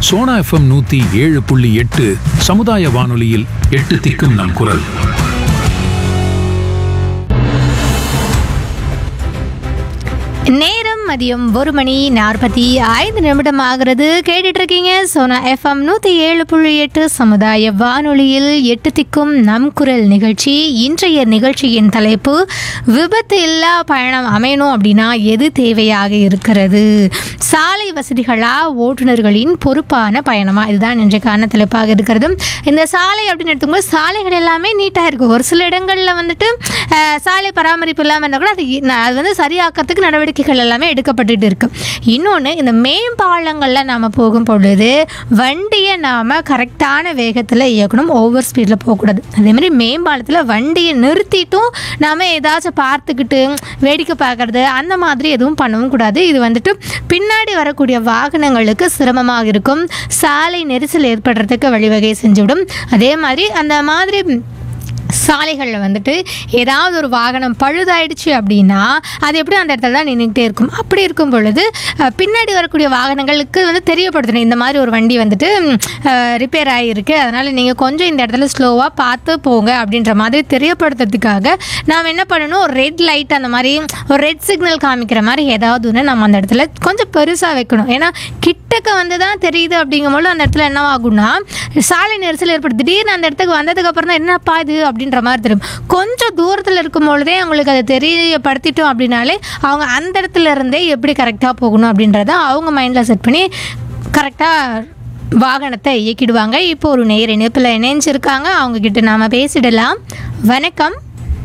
Sona FM நூத்தி ஏழு புள்ளி எட்டு சமுதாய வானொலியில் எட்டு திக்கும் நம் குரல் நேரம் மதியம் ஒரு மணி நாற்பத்தி ஐந்து நிமிடம் ஆகிறது கேட்டுட்டு இருக்கீங்க சோனா எஃப்எம் நூற்றி ஏழு புள்ளி எட்டு சமுதாய வானொலியில் எட்டு திக்கும் நம் குரல் நிகழ்ச்சி இன்றைய நிகழ்ச்சியின் தலைப்பு விபத்து இல்லா பயணம் அமையணும் அப்படின்னா எது தேவையாக இருக்கிறது சாலை வசதிகளா ஓட்டுநர்களின் பொறுப்பான பயணமா இதுதான் இன்றைக்கான தலைப்பாக இருக்கிறது இந்த சாலை அப்படின்னு எடுத்துக்கும்போது சாலைகள் எல்லாமே நீட்டாக இருக்கும் ஒரு சில இடங்களில் வந்துட்டு அஹ், சாலை பராமரிப்பு இல்லாமல் இருந்தால் கூட அது இ- ந- அது வந்து சரியாக்கிறதுக்கு நடவடிக்கைகள் எல்லாமே எடுக்கப்பட்டுட்டு இருக்கு இன்னொன்று இந்த மேம்பாலங்களில் நாம் போகும் பொழுது வண்டியை நாம் கரெக்டான வேகத்தில் இயக்கணும் ஓவர் ஸ்பீடில் போகக்கூடாது அதே மாதிரி மேம்பாலத்தில் வண்டியை நிறுத்திட்டும் நாம் ஏதாச்சும் பார்த்துக்கிட்டு வேடிக்கை பார்க்கறது அந்த மாதிரி எதுவும் பண்ணவும் கூடாது இது வந்துட்டு பின்னாடி வரக்கூடிய வாகனங்களுக்கு சிரமமாக இருக்கும் சாலை நெரிசல் ஏற்படுறதுக்கு வழிவகை செஞ்சுவிடும் அதே மாதிரி அந்த மாதிரி சாலைகளில் வந்துட்டு ஏதாவது ஒரு வாகனம் பழுதாயிடுச்சு அப்படின்னா அது எப்படி அந்த இடத்துல தான் நின்றுக்கிட்டே இருக்கும் அப்படி இருக்கும் பொழுது அஹ், பின்னாடி வரக்கூடிய வாகனங்களுக்கு வந்து தெரியப்படுத்தணும் இந்த மாதிரி ஒரு வண்டி வந்துட்டு ரிப்பேர் ஆகியிருக்கு அதனால் நீங்கள் கொஞ்சம் இந்த இடத்துல ஸ்லோவாக பார்த்து போங்க அப்படின்ற மாதிரி தெரியப்படுத்துறதுக்காக நாம் என்ன பண்ணணும் ஒரு ரெட் லைட் அந்த மாதிரி ஒரு ரெட் சிக்னல் காமிக்கிற மாதிரி ஏதாவது ஒன்று நம்ம அந்த இடத்துல கொஞ்சம் பெருசாக வைக்கணும் ஏன்னா கிட்டக்க வந்து தான் தெரியுது அப்படிங்கும்போது அந்த இடத்துல என்ன ஆகும்னா சாலை நெரிசல் ஏற்படுது திடீர்னு அந்த இடத்துக்கு வந்ததுக்கு அப்புறம் தான் என்னப்பா இது அப்படின்ற மாதிரி தெரியும் கொஞ்சம் தூரத்தில் இருக்கும் பொழுதே அவங்களுக்கு அதை தெரியப்படுத்திட்டோம் அப்படின்னாலே அவங்க அந்த இடத்துல இருந்தே எப்படி கரெக்டாக போகணும் அப்படின்றத அவங்க மைண்டில் செட் பண்ணி கரெக்டாக வாகனத்தை இயக்கிடுவாங்க இப்போ ஒரு நேர் இணைப்பில் இணைஞ்சிருக்காங்க அவங்க கிட்ட நாம பேசிடலாம் வணக்கம்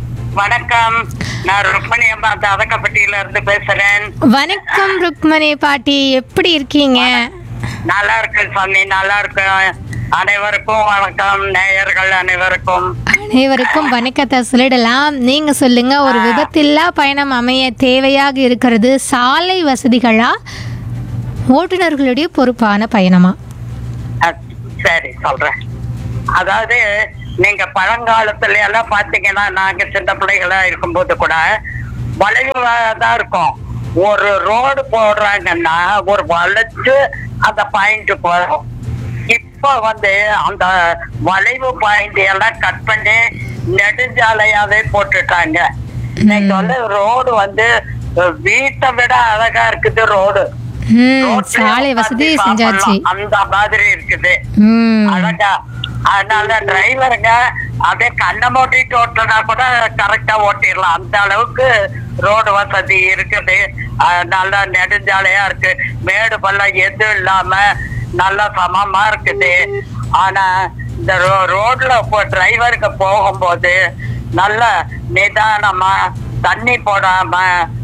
வணக்கம் நான் ருக்மணி அம்மா தவக்கப்பட்டியில இருந்து பேசுறேன் வணக்கம் ருக்மணி பாட்டி எப்படி இருக்கீங்க நல்லா இருக்கு சாமி நல்லா இருக்கு அனைவருக்கும் வணக்கம் நேயர்கள் அனைவருக்கும் அனைவருக்கும் வணக்கத்தை சொல்லிடலாம் நீங்க சொல்லுங்க ஒரு விபத்தில்லா பயணம் அமைய தேவையாக இருக்கிறது சாலை வசதிகளா ஓட்டுநர்களுடைய பொறுப்பான பயணமா அஹ், சரி சொல்றேன் அதாவது நீங்க பழங்காலத்துல எல்லாம் பாத்தீங்கன்னா நாங்க சின்ன பிள்ளைகளா இருக்கும்போது கூட வளைவு தான் இருக்கும் ஒரு ரோடு போடுறாங்கன்னா ஒரு வளைச்சு அந்த பாயிண்ட் போறோம் இப்போ வந்து அந்த வளைவு பாயிண்ட் எல்லாம் கட் பண்ணி நெடுஞ்சாலையாவே போட்டுட்டாங்க இன்னைக்கு வந்து ரோடு வந்து அஹ், வீட்டை விட அழகா இருக்குது ரோடு ம் ரோட்லயே சாலை வசதி உட்கார்ந்து செஞ்சாச்சு சாப்பிடலாம். அந்த மாதிரி இருக்குது ம் அழகா அதனால டிரைவருங்க அப்படியே கண்ணை மூட்டிட்டு ஓட்டினா கூட கரெக்டா ஓட்டிடலாம் அந்த அளவுக்கு ரோடு வசதி இருக்குது அஹ் நல்லா நெடுஞ்சாலையா இருக்கு மேடு பள்ளம் எதுவும் இல்லாம நல்லா சமமா இருக்குது ஆனா இந்த ரோ- ரோட்ல இப்போ டிரைவருக்கு போகும்போது நல்ல நிதானமா தண்ணி போடாம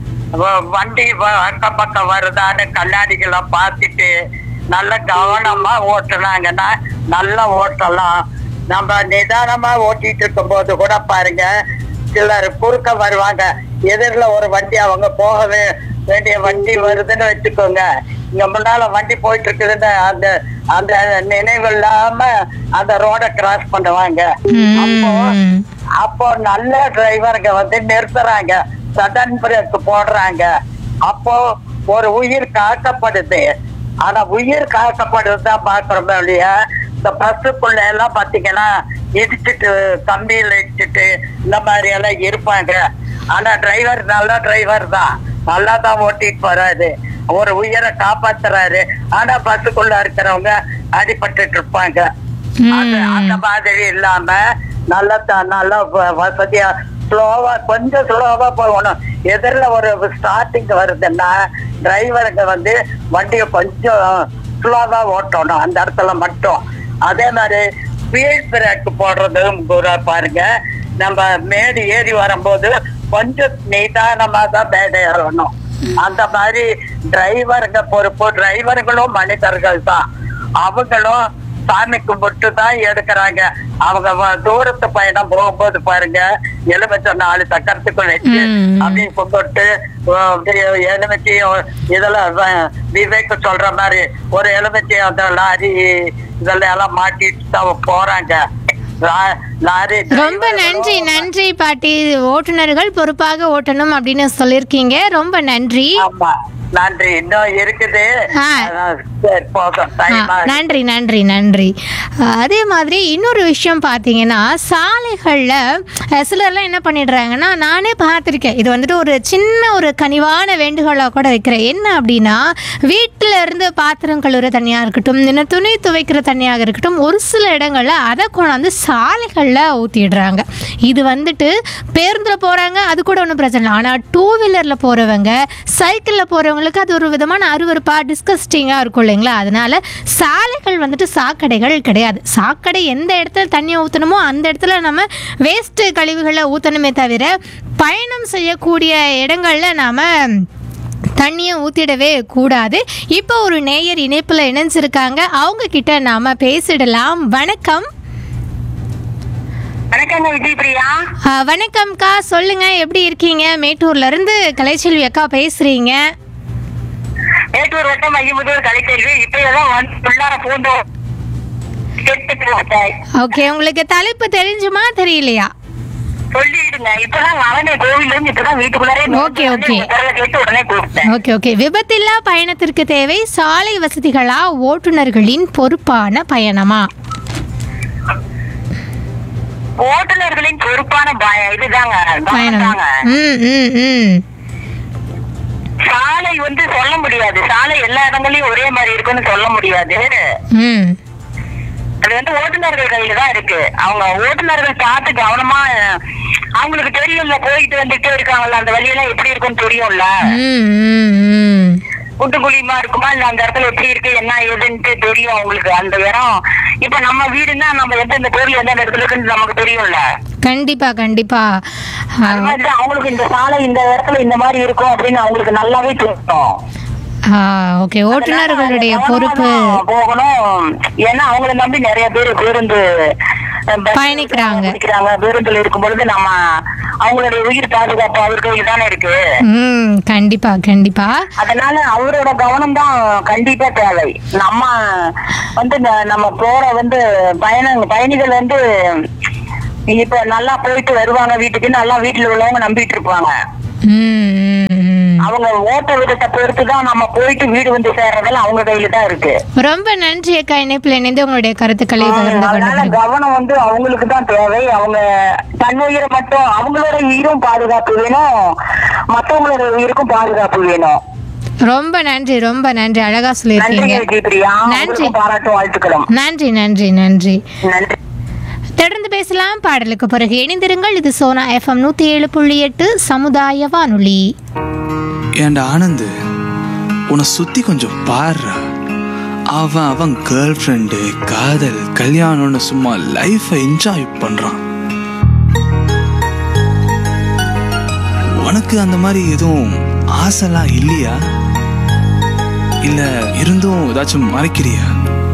வ- வண்டி வ- அக்கம் பக்கம் வருதான்னு கண்ணாடிகளை பார்த்துட்டு நல்ல கவனமா ஓட்டுனாங்கன்னா நல்லா ஓட்டலாம் நம்ம நிதானமா ஓட்டிட்டு இருக்கும்போது கூட பாருங்க சிலர் குறுக்க வருவாங்க எதிரில் ஒரு வண்டி அவங்க போகவே வேண்டிய வண்டி வருதுன்னு வச்சுக்கோங்க இங்க முன்னால வண்டி போயிட்டு இருக்குதுன்னு அந்த அந்த நினைவு இல்லாம அந்த ரோட கிராஸ் பண்ணுவாங்க அப்போ ம். அப்போ நல்ல டிரைவருங்க வந்து நிறுத்துறாங்க சடன் பிரேக் போடுறாங்க அப்போ ஒரு உயிர் காக்கப்படுது ஆனா உயிர் காக்கப்படுறது தான் பாக்குறோமே இல்லையா இந்த பஸ்ஸுக்குள்ள எல்லாம் பாத்தீங்கன்னா இடிச்சிட்டு கம்பியில இடிச்சிட்டு இந்த மாதிரி எல்லாம் இருப்பாங்க ஆனா டிரைவர் நல்ல டிரைவர் தான் நல்லா தான் ஓட்டிட்டு வராது ஒரு உயிரை காப்பாத்துறாரு ஆனா பஸ்ஸுக்குள்ள இருக்கிறவங்க அடிபட்டுட்டு இருப்பாங்க அது அந்த மாதிரி இல்லாம நல்ல த- நல்ல வ- வசதியா ஸ்லோவா கொஞ்சம் ஸ்லோவா போகணும் எதிரில் ஒரு ஸ்டார்டிங் வருதுன்னா டிரைவருங்க வந்து வண்டியை கொஞ்சம் ஸ்லோவா ஓட்டணும் அந்த இடத்துல மட்டும் அதே மாதிரி ஸ்பீட் பிரேக் போடுறதும் கூட பாருங்க நம்ம மேடு ஏறி வரும்போது கொஞ்சம் நிதானமா தான் மேடை ஏறணும் அந்த மாதிரி டிரைவருங்க பொறுப்பு டிரைவர்களும் மனிதர்கள் தான் அவங்களும் சாமி கும்பிட்டு தான் எடுக்கிறாங்க அவங்க வ- தூரத்து பயணம் போகும்போது பாருங்க எலுமிச்சை நாலு சக்கரத்துக்குள் வச்சு ம். அப்படியே கும்பிட்டு அஹ், அப்படியே எலுமிச்சையும் இதெல்லாம் வ- விவேக் சொல்ற மாதிரி ஒரு எலுமிச்சை அந்த லாரி இதெல்லாம் எல்லாம் மாட்டிட்டு தான் போறாங்க லா- லாரி ரொம்ப நன்றி நன்றி பாட்டி ஓட்டுநர்கள் பொறுப்பாக ஓட்டணும் அப்படின்னு சொல்லியிருக்கீங்க ரொம்ப நன்றி ஆமா நன்றி இன்னும் இருக்குது ஆ. அதான் சரி போதும் ஆ, டைம் ஆகுது. நன்றி நன்றி நன்றி ஆ, அதே மாதிரி இன்னொரு விஷயம் பார்த்தீங்கன்னா சாலைகளில் சிலர்லாம் என்ன பண்ணிடுறாங்கன்னா நானே பார்த்துருக்கேன் இது வந்துட்டு ஒரு சின்ன ஒரு கனிவான வேண்டுகோளாக கூட வைக்கிறேன் என்ன அப்படின்னா வீட்டில் இருந்து பாத்திரம் கழுவுற தண்ணியாக இருக்கட்டும் இந்த துணி துவைக்கிற தண்ணியாக இருக்கட்டும் ஒரு சில இடங்களில் அதை கொண்டாந்து சாலைகளில் ஊற்றிடுறாங்க இது வந்துட்டு பேருந்தில் போகிறாங்க அது கூட ஒன்றும் பிரச்சனை இல்லை ஆனால் டூ வீலரில் போகிறவங்க சைக்கிளில் போகிறவங்களுக்கு அது ஒரு விதமான அருவருப்பாக டிஸ்கஸ்டிங்காக இருக்கும் இல்லைங்களா அதனால சாலைகள் வந்துட்டு சாக்கடைகள் கிடையாது சாக்கடை எந்த இடத்துல தண்ணியை ஊற்றணுமோ அந்த இடத்துல நம்ம வேஸ்ட்டு கழிவுகளை ஊற்றணுமே தவிர பயணம் செய்யக்கூடிய இடங்களில் நாம் தண்ணியை ஊற்றிடவே கூடாது இப்போ ஒரு நேயர் இணைப்பில் இணைஞ்சிருக்காங்க அவங்க கிட்ட நாம பேசிடலாம் வணக்கம் வணக்கங்க விஜய் பிரியா ஆ, வணக்கம்க்கா சொல்லுங்க எப்படி இருக்கீங்க மேட்டூர்ல இருந்து கலைச்செல்வி அக்கா பேசுறீங்க மேட்டூர் வட்டம் மையமுதூர் கலைச்செல்வி இப்பதான் வந்து உள்ளார பூந்து கெட்டு போட்டேன் ஓகே உங்களுக்கு தலைப்பு தெரிஞ்சுமா தெரியலையா சொல்லிடுங்க இப்பதான் வரனே கோவில்ல இருந்து இப்பதான் வீட்டுக்குள்ளாரே ஓகே, ஓகே. குரலை கேட்டு உடனே கூப்பிட்டேன் ஓகே ஓகே விபத்தில்லா பயணத்திற்கு தேவை சாலை வசதிகளா ஓட்டுநர்களின் பொறுப்பான பயணமா ஓட்டுநர்களின் பொறுப்பான பய- இதுதாங்க பயணம் கவனம்தாங்க. ம் ம் ம் சாலை வந்து சொல்ல முடியாது சாலை எல்லா இடங்களையும் ஒரே மாதிரி இருக்குன்னு சொல்ல முடியாது ம் அது வந்து ஓட்டுநர்கள் கையில தான் இருக்கு அவங்க ஓட்டுநர்கள் பார்த்து கவனமா அவங்களுக்கு தெரியும்ல போயிட்டு வந்துட்டே இருக்காங்கல்ல அந்த வழியெல்லாம் எப்படி இருக்கும்னு தெரியும்ல ம் ம் ம் குண்டு குழியுமா இருக்குமா இல்ல அந்த இடத்துல எப்படி இருக்கு என்ன ஏதுன்ட்டு தெரியும் அவங்களுக்கு அந்த இடம் இப்ப நம்ம வீடுன்னா நம்ம எந்த இந்த பொருள் எந்த இடத்துல இருக்குன்னு நமக்கு தெரியும்ல கண்டிப்பா கண்டிப்பா ஆ, அது மாதிரி தான் அவங்களுக்கு இந்த சாலை இந்த இடத்துல இந்த மாதிரி இருக்கும் அப்படின்னு அவங்களுக்கு நல்லாவே தெரியும் ஆ ஓகே ஓட்டுநர்களுடைய அதனால பொறுப்பு கவனமா தான் போகணும் ஏன்னா அவங்கள நம்பி நிறைய பேர் பேருந்து அஹ், பஸ் பயணிக்கிறாங்க. பிடிக்கிறாங்க பேருந்துல இருக்கும் பொழுது நம்ம அவங்களுடைய உயிர் பாதுகாப்பு அவர் கையில் தானே இருக்கு ம் கண்டிப்பா கண்டிப்பா அதனால அவரோட கவனம் தான் கண்டிப்பா தேவை நம்ம வந்து ந- நம்ம போற வந்து பயண பயணிகள் வந்து இப்ப நல்லா போயிட்டு வருவாங்க வீட்டுக்கு நல்லா வீட்டுல உள்ளவங்க நம்பிட்டு இருப்பாங்க ம் ம், ம் அவங்க ஓட்ட விதத்தை பொறுத்து தான் நம்ம போயிட்டு வீடு வந்து சேர்றதெல்லாம் அவங்க கையில தான் இருக்கு ரொம்ப நன்றி அக்கா இணைப்பில் இணைந்து உங்களுடைய கருத்துக்களை பகிர்ந்து அதனால கொண்டது கவனம் வந்து அவங்களுக்கு தான் தேவை அவங்க தன் உயிரை மட்டும் அவங்களோட உயிரும் பாதுகாப்பு வேணும் மத்தவங்களோட உயிருக்கும் பாதுகாப்பு வேணும் ரொம்ப நன்றி ரொம்ப நன்றி அழகா நன்றி சொல்லியிருக்கீங்க விஜய் பிரியா நன்றி. உங்களுக்கும் பாராட்டும் வாழ்த்துக்களும் நன்றி நன்றி நன்றி நன்றி தொடர்ந்து பேசலாம் பாடலுக்கு பிறகு இணைந்திருங்கள் இது சோனா எஃப்எம் நூத்தி ஏழு புள்ளி எட்டு சமுதாய வானொலி ஏன்டா ஆனந்த் உன்னை சுத்தி கொஞ்சம் பாருடா அவன் அவன் கேர்ள் ஃப்ரெண்டு காதல் கல்யாணம்னு சும்மா லைஃபை என்ஜாய் பண்றான் உனக்கு அந்த மாதிரி எதுவும் ஆசைலாம் இல்லையா இல்ல இருந்தும் ஏதாச்சும் மறைக்கிறியா